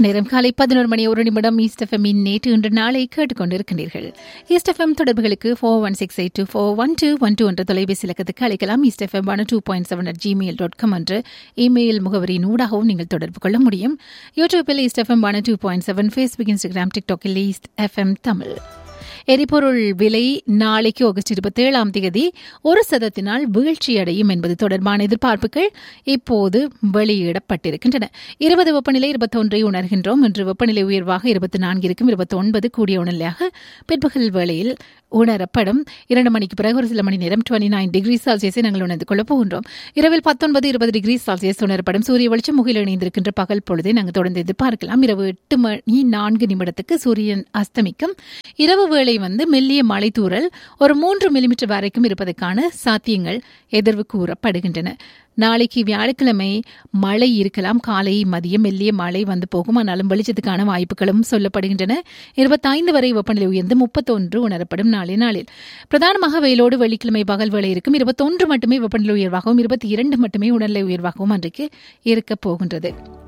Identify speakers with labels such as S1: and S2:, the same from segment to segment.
S1: நேரம் காலை பதினோரு மணி ஒரு நிமிடம் ஈஸ்ட் எஃப்எம்மின் நேற்று இன்று நாளை கேட்டுக்கொண்டிருக்கின்றீர்கள் ஈஸ்ட் எஃப்எம் தொடர்புகளுக்கு four one six eight two four one two one two என்ற தொலைபேசி இலக்கத்துக்கு அழைக்கலாம் East FM one two point seven at Gmail dot com என்ற இமெயில் முகவரியின் ஊடாகவும் நீங்கள் தொடர்பு கொள்ள முடியும் யூடியூப்பில் East FM one two point seven Facebook Instagram டிக்டாக்கில் ஈஸ்ட் எஃப்எம் தமிழ் எரிபொருள் விலை நாளைக்கு ஆகஸ்ட் இருபத்தி ஏழாம் தேதி ஒரு சதத்தினால் வீழ்ச்சியடையும் என்பது தொடர்பான எதிர்பார்ப்புகள் இப்போது வெளியிடப்பட்டிருக்கின்றன இருபது வெப்பநிலை இருபத்தொன்றை உணர்கின்றோம் இன்று வெப்பநிலை உயர்வாக இருபத்தி நான்கு இருக்கும் இருபத்தி ஒன்பது கூடிய உணர்நிலையாக பிற்பகல் வேளையில் உணரப்படும் இரண்டு மணிக்கு பிறகு ஒரு சில மணி நேரம் டுவெண்ட்டி நைன் டிகிரி செல்சியஸை நாங்கள் உணர்ந்து கொள்ளப் போகின்றோம் இரவில் பத்தொன்பது இருபது டிகிரி செல்சியஸ் உணரப்படும் சூரிய வெளிச்சம் முகில் இணைந்திருக்கின்ற பகல் பொழுதை நாங்கள் தொடர்ந்து எதிர்பார்க்கலாம் இரவு எட்டு மணி நான்கு நிமிடத்துக்கு சூரியன் அஸ்தமிக்கும் இரவு வேளை வந்து மெல்லிய மழை தூறல் ஒரு மூன்று மில்லிமீட்டர் வரைக்கும் இருப்பதற்கான சாத்தியங்கள் எதிர்வு கூறப்படுகின்றன நாளைக்கு வியாழக்கிழமை மழை இருக்கலாம் காலை மதியம் மெல்லிய மழை வந்து போகும் ஆனாலும் வெளிச்சத்துக்கான வாய்ப்புகளும் சொல்லப்படுகின்றன இருபத்தைந்து வரை வெப்பநிலை உயர்ந்து முப்பத்தொன்று உணரப்படும் நாளை நாளில் பிரதானமாக வெயிலோடு வெள்ளிக்கிழமை பகல் வேலை இருக்கும் இருபத்தொன்று மட்டுமே வெப்பநிலை உயர்வாகவும் இருபத்தி இரண்டு மட்டுமே உணர்நிலை உயர்வாகவும் அன்றைக்கு இருக்கப் போகின்றது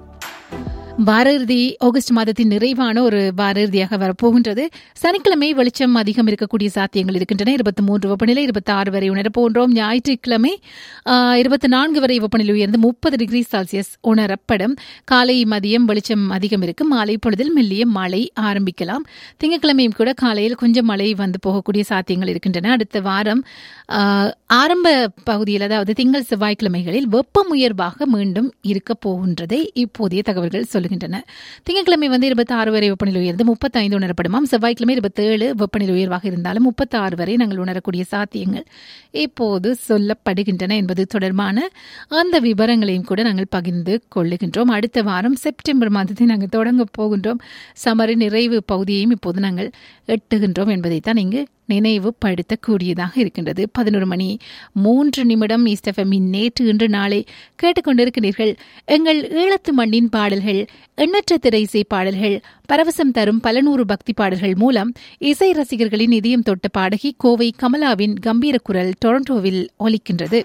S1: வார இறுதி ஆகஸ்ட் மாதத்தின் நிறைவான ஒரு வார இறுதியாக வரப்போகின்றது சனிக்கிழமை வெளிச்சம் அதிகம் இருக்கக்கூடிய சாத்தியங்கள் இருக்கின்றன இருபத்தி மூன்று வெப்பநிலை இருபத்தி ஆறு வரை உணரப் போன்றோம் ஞாயிற்றுக்கிழமை இருபத்தி நான்கு வரை வெப்பநிலை உயர்ந்து முப்பது டிகிரி செல்சியஸ் உணரப்படும் காலை மதியம் வெளிச்சம் அதிகம் இருக்கும் மாலை பொழுதில் மெல்லிய மழை ஆரம்பிக்கலாம் திங்கட்கிழமையும் கூட காலையில் கொஞ்சம் மழை வந்து போகக்கூடிய சாத்தியங்கள் இருக்கின்றன அடுத்த வாரம் ஆரம்ப பகுதியில் அதாவது திங்கள் செவ்வாய்க்கிழமைகளில் வெப்பம் உயர்வாக மீண்டும் இருக்க போகின்றதை இப்போதைய தகவல்கள் சொல்லுகின்றன திங்கட்கிழமை வந்து இருபத்தி ஆறு வரை வெப்பநிலை உயர்ந்து முப்பத்தைந்து உணரப்படுமாம் செவ்வாய்க்கிழமை இருபத்தேழு வெப்பநிலை உயர்வாக இருந்தாலும் முப்பத்தி ஆறு வரை நாங்கள் உணரக்கூடிய சாத்தியங்கள் இப்போது சொல்லப்படுகின்றன என்பது தொடர்பான அந்த விவரங்களையும் கூட நாங்கள் பகிர்ந்து கொள்ளுகின்றோம் அடுத்த வாரம் செப்டம்பர் மாதத்தை நாங்கள் தொடங்க போகின்றோம் சமரின் நிறைவு பகுதியையும் இப்போது நாங்கள் எட்டுகின்றோம் என்பதைத்தான் இங்கு நினைவுபடுத்தக்கூடியதாக இருக்கின்றது பதினோரு மணி மூன்று நிமிடம் ஈஸ்டஃபமின் நேற்று இன்று நாளை கேட்டுக்கொண்டிருக்கிறீர்கள் எங்கள் ஈழத்து மண்ணின் பாடல்கள் எண்ணற்ற திரைசை பாடல்கள் பரவசம் தரும் பல நூறு பக்தி பாடல்கள் மூலம் இசை ரசிகர்களின் இதயம் தொட்ட பாடகி கோவை கமலாவின் கம்பீர குரல் டொரண்டோவில் ஒலிக்கின்றது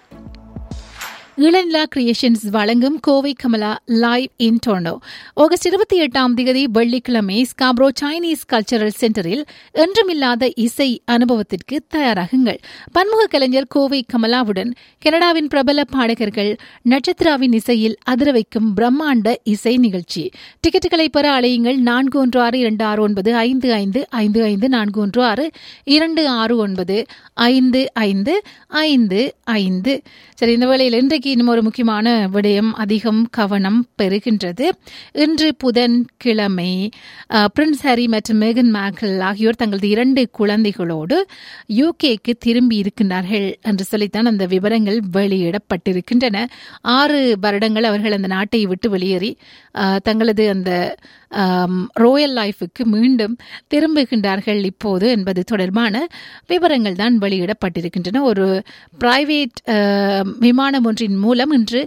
S1: இளநிலா கிரியேஷன்ஸ் வழங்கும் Kovai Kamala live in Toronto August இருபத்தி எட்டாம் தேதி வெள்ளிக்கிழமை ஸ்காப்ரோ சைனீஸ் கல்ச்சரல் சென்டரில் என்றுமில்லாத இசை அனுபவத்திற்கு தயாராகுங்கள் பன்முக கலைஞர் கோவை கமலாவுடன் கனடாவின் பிரபல பாடகர்கள் நட்சத்திராவின் இசையில் அதிர வைக்கும் பிரம்மாண்ட இசை நிகழ்ச்சி டிக்கெட்டுகளை பெற அலையுங்கள் நான்கு ஒன்று ஆறு இரண்டு ஆறு ஒன்பது ஐந்து ஐந்து ஐந்து ஐந்து நான்கு ஒன்று ஆறு இரண்டு ஆறு ஒன்பது ஐந்து ஐந்து ஐந்து ஐந்து சரி இந்த வேளையில் இன்றைக்கு இன்னும் ஒரு முக்கியமான விடயம் அதிகம் கவனம் பெறுகின்றது இன்று புதன்கிழமை பிரின்ஸ் ஹாரி மற்றும் மேகன் மேக்கல் ஆகியோர் தங்களது இரண்டு குழந்தைகளோடு யூகேக்கு திரும்பி இருக்கின்றார்கள் என்று சொல்லித்தான் அந்த விவரங்கள் வெளியிடப்பட்டிருக்கின்றன ஆறு வருடங்கள் அவர்கள் அந்த நாட்டை விட்டு வெளியேறி தங்களது அந்த ரோயல் லைஃபுக்கு மீண்டும் திரும்புகின்றார்கள் இப்போது என்பது தொடர்பான விவரங்கள் தான் வெளியிடப்பட்டிருக்கின்றன ஒரு பிரைவேட் விமானம் ஒன்றின் மூலம் இன்று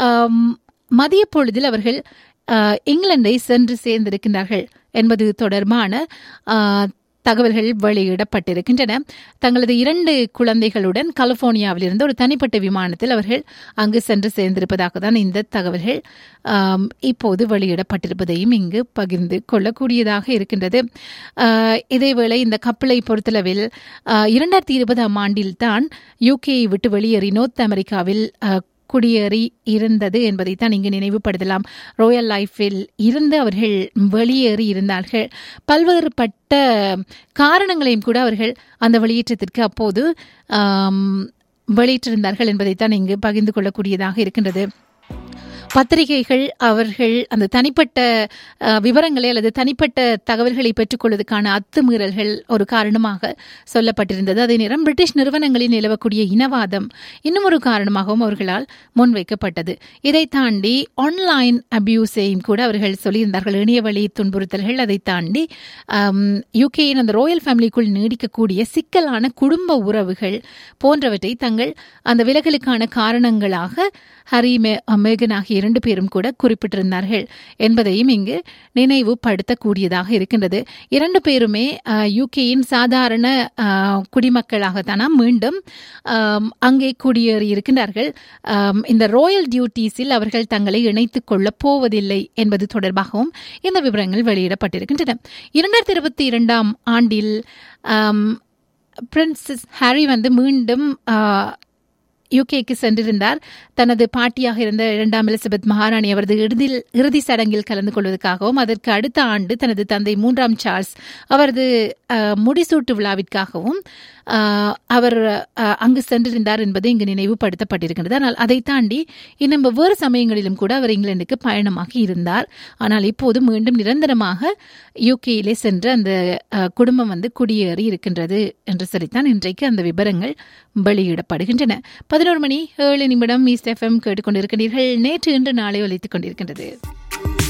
S1: மதிய பொழுதில் அவர்கள் இங்கிலாந்தை சென்று சேர்ந்திருக்கின்றார்கள் என்பது தொடர்பான தகவல்கள் வெளியிடப்பட்டிருக்கின்றன தங்களது இரண்டு குழந்தைகளுடன் கலிபோர்னியாவில் இருந்து ஒரு தனிப்பட்ட விமானத்தில் அவர்கள் அங்கு சென்று சேர்ந்திருப்பதாக தான் இந்த தகவல்கள் இப்போது வெளியிடப்பட்டிருப்பதையும் இங்கு பகிர்ந்து கொள்ளக்கூடியதாக இருக்கின்றது இதேவேளை இந்த கப்பலை பொறுத்தளவில் இரண்டாயிரத்தி இருபதாம் ஆண்டில் தான் யூகேயை விட்டு வெளியேறி நோர்த் அமெரிக்காவில் குடியேறி இருந்தது என்பதைத்தான் இங்கு நினைவுபடுத்தலாம் ரோயல் லைஃபில் இருந்து அவர்கள் வெளியேறி இருந்தார்கள் பல்வேறுபட்ட காரணங்களையும் கூட அவர்கள் அந்த வெளியேற்றத்திற்கு அப்போது வெளியிட்டிருந்தார்கள் என்பதைத்தான் இங்கு பகிர்ந்து கொள்ளக்கூடியதாக இருக்கின்றது பத்திரிகைகள் அவர்கள் அந்த தனிப்பட்ட விவரங்களை அல்லது தனிப்பட்ட தகவல்களை பெற்றுக்கொள்வதற்கான அத்துமீறல்கள் ஒரு காரணமாக சொல்லப்பட்டிருந்தது அதே நேரம் பிரிட்டிஷ் நிறுவனங்களில் நிலவக்கூடிய இனவாதம் இன்னும் ஒரு காரணமாகவும் அவர்களால் முன்வைக்கப்பட்டது இதை தாண்டி ஆன்லைன் அபியூஸையும் கூட அவர்கள் சொல்லியிருந்தார்கள் இணைய வழி துன்புறுத்தல்கள் அதை தாண்டி யூகேயின் அந்த ரோயல் ஃபேமிலிக்குள் நீடிக்கக்கூடிய சிக்கலான குடும்ப உறவுகள் போன்றவற்றை தங்கள் அந்த விலகலுக்கான காரணங்களாக ஹரி மேகன் ஆகிய இரண்டு பேரும் கூட குறிப்பிட்டிருந்தார்கள் என்பதையும் இங்கு நினைவுபடுத்தக்கூடியதாக இருக்கின்றது இரண்டு பேருமே யூகேயின் சாதாரண அஹ், குடிமக்களாகத்தானா மீண்டும் ஆம், அங்கே குடியேறி இருக்கின்றார்கள் ஆம், இந்த ராயல் டியூட்டிஸில் அவர்கள் தங்களை இணைத்துக் கொள்ளப் போவதில்லை என்பது தொடர்பாகவும் இந்த விவரங்கள் வெளியிடப்பட்டிருக்கின்றன இரண்டாயிரத்தி இருபத்தி இரண்டாம் ஆண்டில் ஆம், பிரின்சஸ் ஹாரி வந்து மீண்டும் ஆ, யுகேக்கு சென்றிருந்தார் தனது பாட்டியாக இருந்த இரண்டாம் எலிசபெத் மகாராணி அவரது இறுதியில் இறுதி சடங்கில் கலந்து கொள்வதற்காகவும் அதற்கு அடுத்த ஆண்டு தனது தந்தை மூன்றாம் சார்ல்ஸ் அவரது அஹ், முடிசூட்டு விழாவிற்காகவும் அஹ், அவர் அஹ், அங்கு சென்றிருந்தார் என்பது இங்கு நினைவுபடுத்தப்பட்டிருக்கின்றது ஆனால் அதை தாண்டி இன்னும் வெவ்வேறு சமயங்களிலும் கூட அவர் இங்கிலாந்துக்கு பயணமாகி இருந்தார் ஆனால் இப்போது மீண்டும் நிரந்தரமாக யூகேயிலே சென்று அந்த அஹ், குடும்பம் வந்து குடியேறி இருக்கின்றது என்று சொல்லித்தான் இன்றைக்கு அந்த விவரங்கள் வெளியிடப்படுகின்றன பதினோரு மணி ஏழு நிமிடம் ஈஸ்ட் எஃப்எம் கேட்டுக்கொண்டிருக்கிறீர்கள் நேற்று இன்று நாளை ஒலித்துக் கொண்டிருக்கின்றது